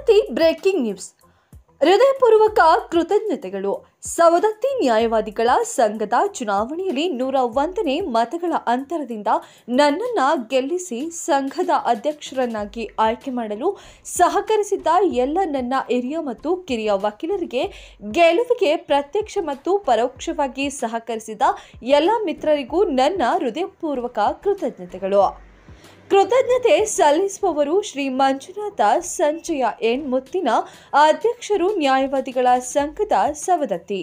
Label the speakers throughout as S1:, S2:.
S1: Savadatti breaking news ಹೃದಯಪೂರ್ವಕ ಕೃತಜ್ಞತೆಗಳು ಸವದತ್ತಿ ನ್ಯಾಯವಾದಿಗಳ ಸಂಘದ ಚುನಾವಣೆಯಲ್ಲಿ ನೂರ ಒಂದನೇ ಮತಗಳ ಅಂತರದಿಂದ ನನ್ನನ್ನು ಗೆಲ್ಲಿಸಿ ಸಂಘದ ಅಧ್ಯಕ್ಷರನ್ನಾಗಿ ಆಯ್ಕೆ ಮಾಡಲು ಸಹಕರಿಸಿದ್ದ ಎಲ್ಲ ನನ್ನ ಹಿರಿಯ ಮತ್ತು ಕಿರಿಯ ವಕೀಲರಿಗೆ ಗೆಲುವಿಗೆ ಪ್ರತ್ಯಕ್ಷ ಮತ್ತು ಪರೋಕ್ಷವಾಗಿ ಸಹಕರಿಸಿದ ಎಲ್ಲ ಮಿತ್ರರಿಗೂ ನನ್ನ ಹೃದಯಪೂರ್ವಕ ಕೃತಜ್ಞತೆಗಳು ಕೃತಜ್ಞತೆ ಸಲ್ಲಿಸುವವರು ಶ್ರೀ ಮಂಜುನಾಥ ಸಂಜಯ ಎನ್ ಮುತ್ತಿನ ಅಧ್ಯಕ್ಷರು ನ್ಯಾಯವಾದಿಗಳ ಸಂಘದ ಸವದತ್ತಿ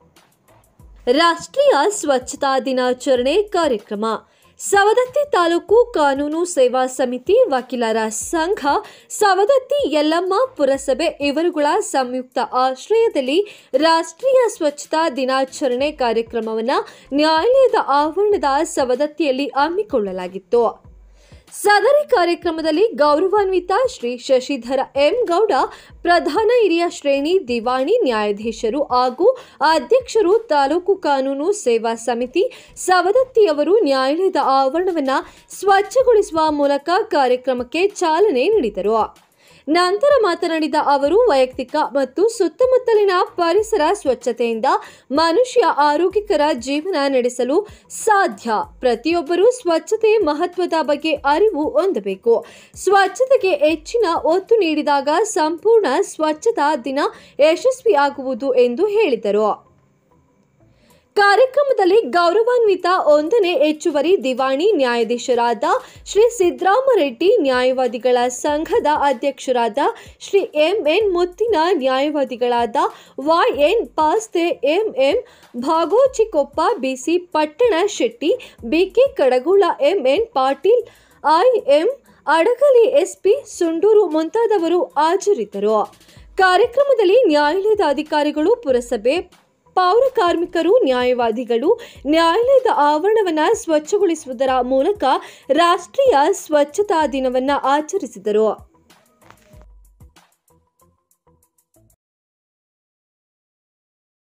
S1: ರಾಷ್ಟ್ರೀಯ ಸ್ವಚ್ಛತಾ ದಿನಾಚರಣೆ ಕಾರ್ಯಕ್ರಮ ಸವದತ್ತಿ ತಾಲೂಕು ಕಾನೂನು ಸೇವಾ ಸಮಿತಿ ವಕೀಲರ ಸಂಘ ಸವದತ್ತಿ ಯಲ್ಲಮ್ಮ ಪುರಸಭೆ ಇವರುಗಳ ಸಂಯುಕ್ತ ಆಶ್ರಯದಲ್ಲಿ ರಾಷ್ಟ್ರೀಯ ಸ್ವಚ್ಛತಾ ದಿನಾಚರಣೆ ಕಾರ್ಯಕ್ರಮವನ್ನು ನ್ಯಾಯಾಲಯದ ಆವರಣದ ಸವದತ್ತಿಯಲ್ಲಿ ಹಮ್ಮಿಕೊಳ್ಳಲಾಗಿತ್ತು ಸದರಿ ಕಾರ್ಯಕ್ರಮದಲ್ಲಿ ಗೌರವಾನ್ವಿತ ಶ್ರೀ ಶಶಿಧರ ಎಂ ಗೌಡ ಪ್ರಧಾನ ಹಿರಿಯ ಶ್ರೇಣಿ ದಿವಾಣಿ ನ್ಯಾಯಾಧೀಶರು ಹಾಗೂ ಅಧ್ಯಕ್ಷರು ತಾಲೂಕು ಕಾನೂನು ಸೇವಾ ಸಮಿತಿ ಸವದತ್ತಿಯವರು ನ್ಯಾಯಾಲಯದ ಆವರಣವನ್ನು ಸ್ವಚ್ಛಗೊಳಿಸುವ ಮೂಲಕ ಕಾರ್ಯಕ್ರಮಕ್ಕೆ ಚಾಲನೆ ನೀಡಿದರು ನಂತರ ಮಾತನಾಡಿದ ಅವರು ವೈಯಕ್ತಿಕ ಮತ್ತು ಸುತ್ತಮುತ್ತಲಿನ ಪರಿಸರ ಸ್ವಚ್ಛತೆಯಿಂದ ಮನುಷ್ಯ ಆರೋಗ್ಯಕರ ಜೀವನ ನಡೆಸಲು ಸಾಧ್ಯ ಪ್ರತಿಯೊಬ್ಬರೂ ಸ್ವಚ್ಛತೆ ಮಹತ್ವದ ಬಗ್ಗೆ ಅರಿವು ಹೊಂದಬೇಕು ಸ್ವಚ್ಛತೆಗೆ ಹೆಚ್ಚಿನ ಒತ್ತು ನೀಡಿದಾಗ ಸಂಪೂರ್ಣ ಸ್ವಚ್ಛತಾ ದಿನ ಯಶಸ್ವಿಯಾಗುವುದು ಎಂದು ಹೇಳಿದರು ಕಾರ್ಯಕ್ರಮದಲ್ಲಿ ಗೌರವಾನ್ವಿತ ಒಂದನೇ ಹೆಚ್ಚುವರಿ ದಿವಾಣಿ ನ್ಯಾಯಾಧೀಶರಾದ ಶ್ರೀ ಸಿದ್ದರಾಮರೆಡ್ಡಿ ನ್ಯಾಯವಾದಿಗಳ ಸಂಘದ ಅಧ್ಯಕ್ಷರಾದ ಶ್ರೀ ಎಂಎನ್ ಮುತ್ತಿನ ನ್ಯಾಯವಾದಿಗಳಾದ YN ಪಾಸ್ತೆ MM Bhagochikoppa BC Pattana Shetty BK Kadagula MN Patil IM Adagali SP Sunduru ಮುಂತಾದವರು ಹಾಜರಿದ್ದರು ಕಾರ್ಯಕ್ರಮದಲ್ಲಿ ನ್ಯಾಯಾಲಯದ ಅಧಿಕಾರಿಗಳು ಪುರಸಭೆ ಪೌರ ಕಾರ್ಮಿಕರು ನ್ಯಾಯವಾದಿಗಳು ನ್ಯಾಯಾಲಯದ ಆವರಣವನ್ನು ಸ್ವಚ್ಛಗೊಳಿಸುವುದರ ಮೂಲಕ ರಾಷ್ಟ್ರೀಯ ಸ್ವಚ್ಛತಾ ದಿನವನ್ನು ಆಚರಿಸಿದರು